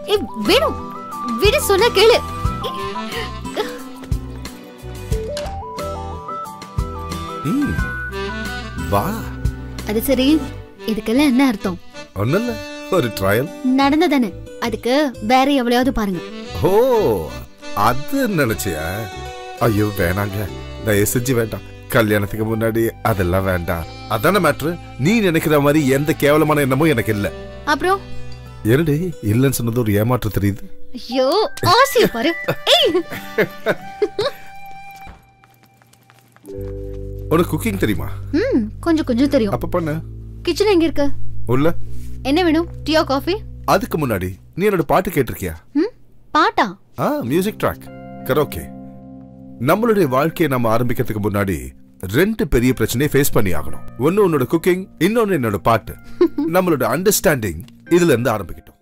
ஏய் வேணும் விடு சொன்னா கேளு ம். வா அது சரி இதுக்கெல்லாம் என்ன அர்த்தம் ஒண்ணும் இல்ல ஒரு ட்ரையல் நடந்ததானே அதுக்கு வேற எவ்வளையாவது பாருங்க ஓ அது நினைச்சியா ஐயோ வேணாங்க தயவு செஞ்சு வேண்டாம் கல்யாணத்துக்கு முன்னாடி அதெல்லாம் வேண்டாம் அதான மேட்ரு நீ நினைக்கிற மாதிரி எந்த கேவலமான எண்ணமும் எனக்கு இல்ல அப்புறம் என்னடி இல்லைன்னு சொன்னது ஒரு ஏமாற்றம் தெரியுது ஐயோ ஆசைய பாரு ஏய் உனக்கு குக்கிங் தெரியுமா ம் கொஞ்சம் கொஞ்சம் தெரியும் அப்ப பண்ண கிச்சன் எங்க இருக்கு உள்ள என்ன வேணும் டீயா காஃபி அதுக்கு முன்னாடி நீ என்னோட பாட்டு கேட்டிருக்கியா ம் பாட்டா ஆ மியூசிக் ட்ராக் கரோக்கே நம்மளுடைய வாழ்க்கையை நம்ம ஆரம்பிக்கிறதுக்கு முன்னாடி ரெண்டு பெரிய பிரச்சனையை ஃபேஸ் பண்ணி ஆகணும் ஒன்னு உன்னோட குக்கிங் இன்னொன்னு என்னோட பாட்டு நம்மளோட அண்டர்ஸ்டாண்டிங் இதுல இருந்து ஆரம்பிக்கட்டும்